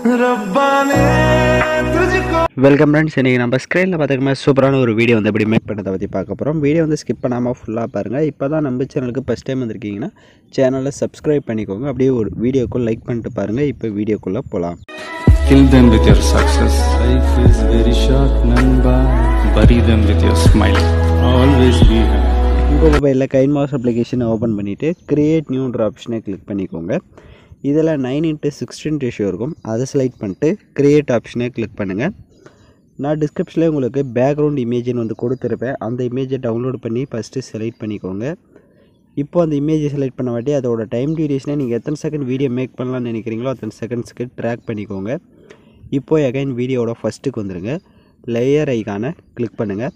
रब्बा ने तुझको வெல்கம் ஃப்ரெண்ட்ஸ் இன்றைக்கி நம்ம ஸ்க்ரீனில் பார்த்துக்கமா சூப்பரான ஒரு வீடியோ வந்து எப்படி மேக் பண்ணதை பற்றி பார்க்க போகிறோம் வீடியோ வந்து ஸ்கிப் பண்ணாமல் ஃபுல்லாக பாருங்கள் இப்போ தான் நம்ம சேனலுக்கு ஃபஸ்ட் டைம் வந்திருக்கீங்கன்னா சேனலை சப்ஸ்கிரைப் பண்ணிக்கோங்க அப்படியே ஒரு வீடியோக்குள் லைக் பண்ணிட்டு பாருங்கள் இப்போ வீடியோக்குள்ளே போகலாம் Kill them with your success. Life is very short, Namba. Bury them with your smile. Always be happy. உங்கள் மொபைலில் கைன் மாஸ் அப்ளிகேஷனை ஓப்பன் பண்ணிவிட்டு கிரியேட் நியூன்ற ஆப்ஷனை கிளிக் பண்ணிக்கோங்க இதில் நைன் இன்ட்டு சிக்ஸ்டீன் ரேஷியோ இருக்கும் அதை செலக்ட் பண்ணிட்டு கிரியேட் ஆப்ஷனை கிளிக் பண்ணுங்கள் நான் டிஸ்கிரிப்ஷனில் உங்களுக்கு பேக்ரவுண்ட் இமேஜின்னு வந்து கொடுத்துருப்பேன் அந்த இமேஜை டவுன்லோட் பண்ணி ஃபஸ்ட்டு செலக்ட் பண்ணிக்கோங்க இப்போ அந்த இமேஜை செலக்ட் பண்ண வாட்டி அதோட டைம் டியூரேஷனை நீங்கள் எத்தனை செகண்ட் வீடியோ மேக் பண்ணலாம்னு நினைக்கிறீங்களோ அத்தனை செகண்ட்ஸ்க்கு ட்ராக் பண்ணிக்கோங்க இப்போ அகைன் வீடியோவோட ஃபஸ்ட்டுக்கு வந்துடுங்க லேயர் ஐக்கானை கிளிக் பண்ணுங்கள்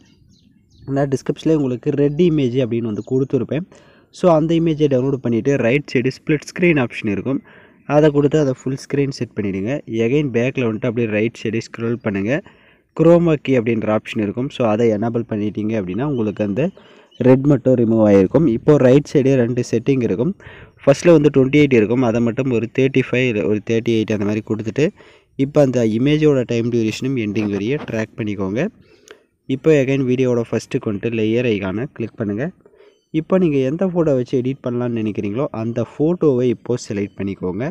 நான் டிஸ்கிரிப்ஷனில் உங்களுக்கு ரெட் இமேஜ் அப்படின்னு வந்து கொடுத்துருப்பேன் ஸோ அந்த இமேஜை டவுன்லோட் பண்ணிவிட்டு right side split screen option இருக்கும் அதை கொடுத்து அதை ஃபுல் ஸ்க்ரீன் செட் பண்ணிவிடுங்க எகைன் பேக்கில் வந்துட்டு அப்படியே ரைட் சைடு ஸ்க்ரோல் பண்ணுங்கள் குரோமா கீ அப்படின்ற ஆப்ஷன் இருக்கும் ஸோ அதை எனபிள் பண்ணிட்டீங்க அப்படின்னா உங்களுக்கு அந்த ரெட் மட்டும் ரிமூவ் ஆகிருக்கும் இப்போது ரைட் சைடே ரெண்டு செட்டிங் இருக்கும் ஃபஸ்ட்டில் வந்து டுவெண்ட்டி எயிட் இருக்கும் அதை மட்டும் ஒரு தேர்ட்டி ஃபைவ் ஒரு தேர்ட்டி எயிட் அந்த மாதிரி கொடுத்துட்டு இப்போ அந்த இமேஜோட டைம் டியூரேஷனும் எண்டிங் வரைய ட்ராக் பண்ணிக்கோங்க இப்போ எகைன் வீடியோவோட ஃபஸ்ட்டுக்கு வந்துட்டு லேயர் ஐக்கானை கிளிக் பண்ணுங்கள் இப்போ நீங்கள் எந்த ஃபோட்டோ வச்சு எடிட் பண்ணலான்னு நினைக்கிறீங்களோ அந்த ஃபோட்டோவை இப்போது செலக்ட் பண்ணிக்கோங்க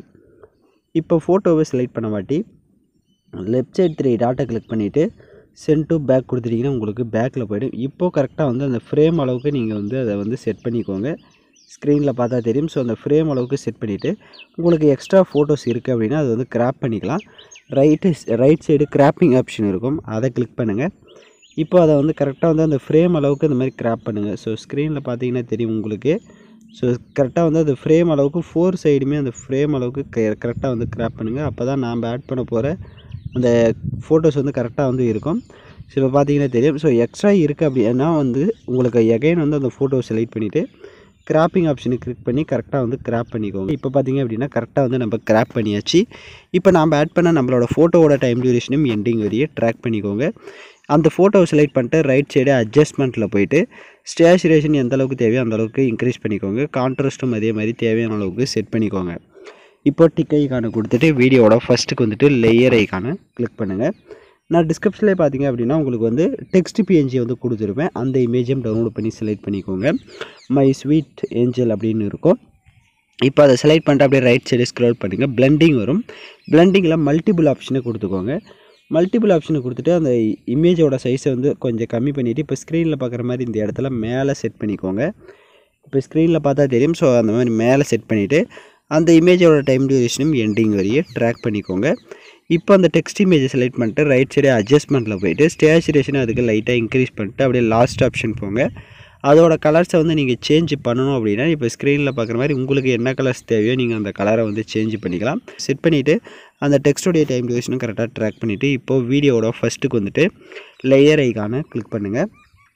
இப்போ ஃபோட்டோவை செலக்ட் பண்ண வாட்டி லெஃப்ட் சைட் த்ரீ டாட்டை கிளிக் பண்ணிவிட்டு சென்ட் டு பேக் கொடுத்துட்டிங்கன்னா உங்களுக்கு பேக்கில் போய்டும் இப்போது கரெக்டாக வந்து அந்த ஃப்ரேம் அளவுக்கு நீங்கள் வந்து அதை வந்து செட் பண்ணிக்கோங்க ஸ்க்ரீனில் பார்த்தா தெரியும் ஸோ அந்த ஃப்ரேம் அளவுக்கு செட் பண்ணிவிட்டு உங்களுக்கு எக்ஸ்ட்ரா ஃபோட்டோஸ் இருக்குது அப்படின்னா அது வந்து கிராப் பண்ணிக்கலாம் right right side cropping option இருக்கும் அதை கிளிக் பண்ணுங்கள் இப்போ அதை வந்து கரெக்டாக வந்து அந்த ஃப்ரேம் அளவுக்கு இந்த மாதிரி கிராப் பண்ணுங்கள் ஸோ ஸ்க்ரீனில் பார்த்தீங்கன்னா தெரியும் உங்களுக்கு ஸோ கரெக்டாக வந்து அந்த ஃப்ரேம் அளவுக்கு ஃபோர் சைடுமே அந்த ஃப்ரேம் அளவுக்கு கரெக்டாக வந்து கிராப் பண்ணுங்கள் அப்போ தான் நாம் ஆட் பண்ண போகிற அந்த ஃபோட்டோஸ் வந்து கரெக்டாக வந்து இருக்கும் ஸோ இப்போ பார்த்தீங்கன்னா தெரியும் ஸோ எக்ஸ்ட்ரா இருக்குது அப்படின்னா வந்து உங்களுக்கு எகைன் வந்து அந்த ஃபோட்டோ செலக்ட் பண்ணிவிட்டு கிராப்பிங் ஆப்ஷனை கிளிக் பண்ணி கரெக்டாக வந்து கிராப் பண்ணிக்கோங்க இப்போ பார்த்தீங்க அப்படின்னா கரெக்டாக வந்து நம்ம கிராப் பண்ணியாச்சு இப்போ நாம் ஆட் பண்ண நம்மளோட ஃபோட்டோவோட டைம் டியூரேஷனும் எண்டிங் வரையே ட்ராக் பண்ணிக்கோங்க அந்த ஃபோட்டோவை செலக்ட் பண்ணிட்டு ரைட் சைடு அட்ஜஸ்ட்மெண்ட்டில் போயிட்டு ஸ்டேச்சுரேஷன் எந்த அளவுக்கு தேவையோ அந்த அளவுக்கு இன்க்ரீஸ் பண்ணிக்கோங்க கான்ட்ராஸ்ட்டும் அதே மாதிரி தேவையான அளவுக்கு செட் பண்ணிக்கோங்க இப்போ டிக் ஐக்கானை கொடுத்துட்டு வீடியோவோட ஃபஸ்ட்டுக்கு வந்துட்டு லேயர் ஐக்கானை கிளிக் பண்ணுங்கள் நான் டிஸ்கிரிப்ஷனில் பார்த்தீங்க அப்படின்னா உங்களுக்கு வந்து டெக்ஸ்ட் பிஎன்ஜி வந்து கொடுத்துருப்பேன் அந்த இமேஜையும் டவுன்லோட் பண்ணி செலக்ட் பண்ணிக்கோங்க மை ஸ்வீட் ஏஞ்சல் அப்படின்னு இருக்கும் இப்போ அதை செலக்ட் பண்ணிட்டு அப்படியே ரைட் சைடு ஸ்க்ரோல் பண்ணுங்கள் பிளெண்டிங் வரும் பிளெண்டிங்கில் மல்டிபிள் ஆப்ஷனை கொடுத்துக்கோங்க மல்டிபிள் ஆப்ஷனை கொடுத்துட்டு அந்த இமேஜோட சைஸை வந்து கொஞ்சம் கம்மி பண்ணிவிட்டு இப்போ ஸ்க்ரீனில் பார்க்குற மாதிரி இந்த இடத்துல மேலே செட் பண்ணிக்கோங்க இப்போ ஸ்க்ரீனில் பார்த்தா தெரியும் ஸோ அந்த மாதிரி மேலே செட் பண்ணிவிட்டு அந்த இமேஜோட டைம் டியூரேஷனும் எண்டிங் வரையே ட்ராக் பண்ணிக்கோங்க இப்போ அந்த டெக்ஸ்ட் இமேஜை செலக்ட் பண்ணிட்டு ரைட் சைடு அட்ஜஸ்ட்மெண்ட்டில் போயிட்டு ஸ்டேச்சுரேஷனை அதுக்கு லைட்டாக இன்க்ரீஸ் பண்ணிட்டு அப்படியே லாஸ்ட் ஆப்ஷன் போங்க அதோட கலர்ஸை வந்து நீங்கள் சேஞ்ச் பண்ணணும் அப்படின்னா இப்போ ஸ்க்ரீனில் பார்க்குற மாதிரி உங்களுக்கு என்ன கலர்ஸ் தேவையோ நீங்கள் அந்த கலரை வந்து சேஞ்ச் பண்ணிக்கலாம் செட் பண்ணிவிட்டு அந்த டெக்ஸ்டோடைய டைம் டியூரேஷனும் கரெக்டாக ட்ராக் பண்ணிவிட்டு இப்போது வீடியோவோட ஃபஸ்ட்டுக்கு வந்துட்டு லேயர் ஐக்கானை கிளிக் பண்ணுங்கள்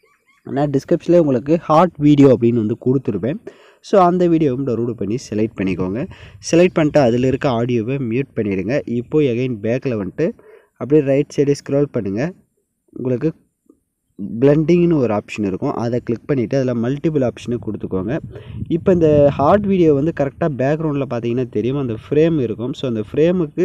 நான் டிஸ்கிரிப்ஷனில் உங்களுக்கு ஹாட் வீடியோ அப்படின்னு வந்து கொடுத்துருப்பேன் ஸோ அந்த வீடியோவும் டவுன்லோட் பண்ணி செலக்ட் பண்ணிக்கோங்க செலக்ட் பண்ணிட்டு அதில் இருக்க ஆடியோவை மியூட் பண்ணிவிடுங்க இப்போது எகைன் பேக்கில் வந்துட்டு அப்படியே ரைட் சைடு ஸ்க்ரோல் பண்ணுங்கள் உங்களுக்கு பிளெண்டிங்னு ஒரு ஆப்ஷன் இருக்கும் அதை கிளிக் பண்ணிவிட்டு அதில் மல்டிபிள் ஆப்ஷனு கொடுத்துக்கோங்க இப்போ இந்த ஹார்ட் வீடியோ வந்து கரெக்டாக பேக்ரவுண்டில் பார்த்தீங்கன்னா தெரியும் அந்த ஃப்ரேம் இருக்கும் ஸோ அந்த ஃப்ரேமுக்கு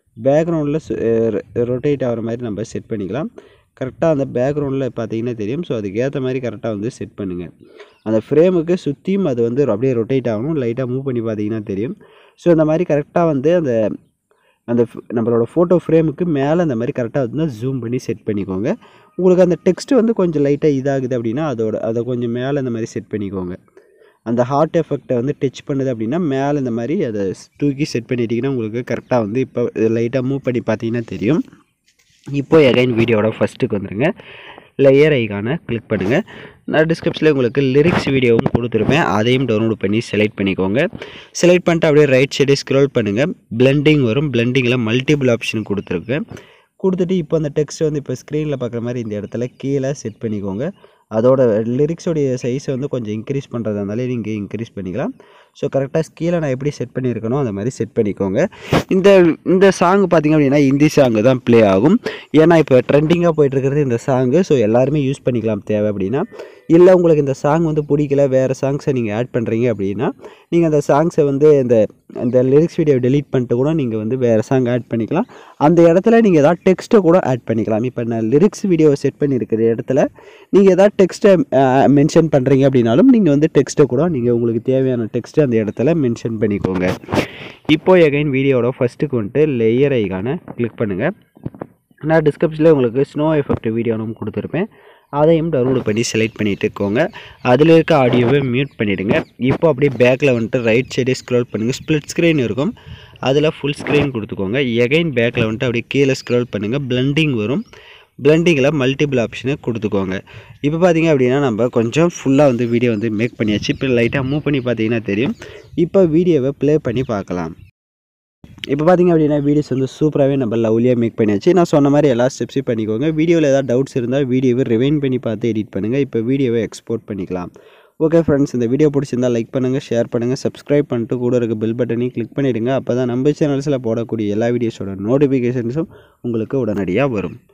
பேக்ரவுண்டில் ரொட்டேட் ஆகிற மாதிரி நம்ம செட் பண்ணிக்கலாம் கரெக்டாக அந்த பேக்ரவுண்டில் பார்த்தீங்கன்னா தெரியும் ஸோ அதுக்கு ஏற்ற மாதிரி கரெக்டாக வந்து செட் பண்ணுங்கள் அந்த ஃப்ரேமுக்கு சுற்றியும் அது வந்து அப்படியே ரொட்டேட் ஆகணும் லைட்டாக மூவ் பண்ணி பார்த்தீங்கன்னா தெரியும் ஸோ இந்த மாதிரி கரெக்டாக வந்து அந்த அந்த f- நம்மளோட ஃபோட்டோ ஃப்ரேமுக்கு மேலே அந்த மாதிரி கரெக்டாக வந்து ஜூம் பண்ணி செட் பண்ணிக்கோங்க உங்களுக்கு அந்த டெக்ஸ்ட்டு வந்து கொஞ்சம் லைட்டாக இதாகுது அப்படின்னா அதோட அதை கொஞ்சம் மேலே இந்த மாதிரி செட் பண்ணிக்கோங்க அந்த ஹார்ட் எஃபெக்டை வந்து டச் பண்ணுது அப்படின்னா மேலே இந்த மாதிரி அதை தூக்கி செட் பண்ணிட்டீங்கன்னா உங்களுக்கு கரெக்டாக வந்து இப்போ லைட்டாக மூவ் பண்ணி பார்த்தீங்கன்னா தெரியும் இப்போ எகைன் வீடியோட ஃபஸ்ட்டுக்கு வந்துருங்க லேயர் ஐக்கானை கிளிக் பண்ணுங்கள் நான் டிஸ்கிரிப்ஷனில் உங்களுக்கு லிரிக்ஸ் வீடியோவும் கொடுத்துருப்பேன் அதையும் டவுன்லோட் பண்ணி செலக்ட் பண்ணிக்கோங்க செலக்ட் பண்ணிட்டு அப்படியே ரைட் சைடு ஸ்க்ரோல் பண்ணுங்கள் பிளெண்டிங் வரும் பிளெண்டிங்கில் மல்டிபிள் ஆப்ஷன் கொடுத்துருக்கேன் கொடுத்துட்டு இப்போ அந்த டெக்ஸ்ட் வந்து இப்போ ஸ்க்ரீனில் பார்க்குற மாதிரி இந்த இடத்துல கீழே செட் பண்ணிக்கோங்க அதோட லிரிக்ஸோடைய சைஸை வந்து கொஞ்சம் இன்க்ரீஸ் பண்ணுறதா இருந்தாலே நீங்கள் இன்க்ரீஸ் பண்ணிக்கலாம் ஸோ கரெக்டாக கீழே நான் எப்படி செட் பண்ணியிருக்கனோ அந்த மாதிரி செட் பண்ணிக்கோங்க இந்த இந்த சாங் பார்த்திங்க அப்படின்னா ஹிந்தி சாங்கு தான் ப்ளே ஆகும் ஏன்னா இப்போ ட்ரெண்டிங்காக போயிட்டுருக்கிறது இந்த சாங்கு ஸோ எல்லாருமே யூஸ் பண்ணிக்கலாம் தேவை அப்படின்னா இல்லை உங்களுக்கு இந்த சாங் வந்து பிடிக்கல வேறு சாங்ஸை நீங்கள் ஆட் பண்ணுறீங்க அப்படின்னா நீங்கள் அந்த சாங்ஸை வந்து இந்த அந்த லிரிக்ஸ் வீடியோ டெலீட் பண்ணிட்டு கூட நீங்கள் வந்து வேறு சாங் ஆட் பண்ணிக்கலாம் அந்த இடத்துல நீங்கள் எதாவது டெக்ஸ்ட்டை கூட ஆட் பண்ணிக்கலாம் இப்போ நான் லிரிக்ஸ் வீடியோவை செட் பண்ணியிருக்கிற இடத்துல நீங்கள் எதாவது டெக்ஸ்ட்டை மென்ஷன் பண்ணுறீங்க அப்படின்னாலும் நீங்கள் வந்து டெக்ஸ்ட்டை கூட நீங்கள் உங்களுக்கு தேவையான டெக்ஸ்ட்டை அந்த இடத்துல மென்ஷன் பண்ணிக்கோங்க இப்போ எகைன் வீடியோவோட ஃபஸ்ட்டுக்கு வந்துட்டு லேயர் ஐக்கான கிளிக் பண்ணுங்கள் நான் டிஸ்கிரிப்ஷனில் உங்களுக்கு ஸ்னோ எஃபெக்ட் வீடியோனும் கொடுத்துருப்பேன் அதையும் டவுன்லோட் பண்ணி செலக்ட் பண்ணிட்டு இருக்கோங்க அதில் இருக்க ஆடியோவை மியூட் பண்ணிவிடுங்க இப்போ அப்படியே பேக்கில் வந்துட்டு ரைட் சைடே ஸ்க்ரோல் பண்ணுங்கள் ஸ்ப்ளிட் ஸ்க்ரீன் இருக்கும் அதில் ஃபுல் ஸ்க்ரீன் கொடுத்துக்கோங்க எகைன் பேக்கில் வந்துட்டு அப்படியே கீழே ஸ்க்ரோல் பண்ணுங்கள் பிளண்டிங் வரும் பிளண்டிங்கில் மல்டிபிள் ஆப்ஷனை கொடுத்துக்கோங்க இப்போ பார்த்தீங்க அப்படின்னா நம்ம கொஞ்சம் ஃபுல்லாக வந்து வீடியோ வந்து மேக் பண்ணியாச்சு இப்போ லைட்டாக மூவ் பண்ணி பார்த்தீங்கன்னா தெரியும் இப்போ வீடியோவை ப்ளே பண்ணி பார்க்கலாம் இப்போ பார்த்தீங்க அப்படின்னா வீடியோஸ் வந்து சூப்பராகவே நம்ம லவ்லியாக மேக் பண்ணியாச்சு நான் சொன்ன மாதிரி எல்லா ஸ்டெப்ஸையும் பண்ணிக்கோங்க வீடியோவில் ஏதாவது டவுட்ஸ் இருந்தால் வீடியோவை ரிவைன் பண்ணி பார்த்து எடிட் பண்ணுங்கள் இப்போ வீடியோவை எக்ஸ்போர்ட் பண்ணிக்கலாம் ஓகே ஃப்ரெண்ட்ஸ் இந்த வீடியோ பிடிச்சிருந்தா லைக் பண்ணுங்கள் ஷேர் பண்ணுங்கள் சப்ஸ்கிரைப் பண்ணிட்டு கூட இருக்க பெல் பட்டனையும் கிளிக் பண்ணிவிடுங்க அப்போ தான் நம்ம சேனல்ஸில் போடக்கூடிய எல்லா வீடியோஸோட நோட்டிஃபிகேஷன்ஸும் உங்களுக்கு உடனடியாக வரும்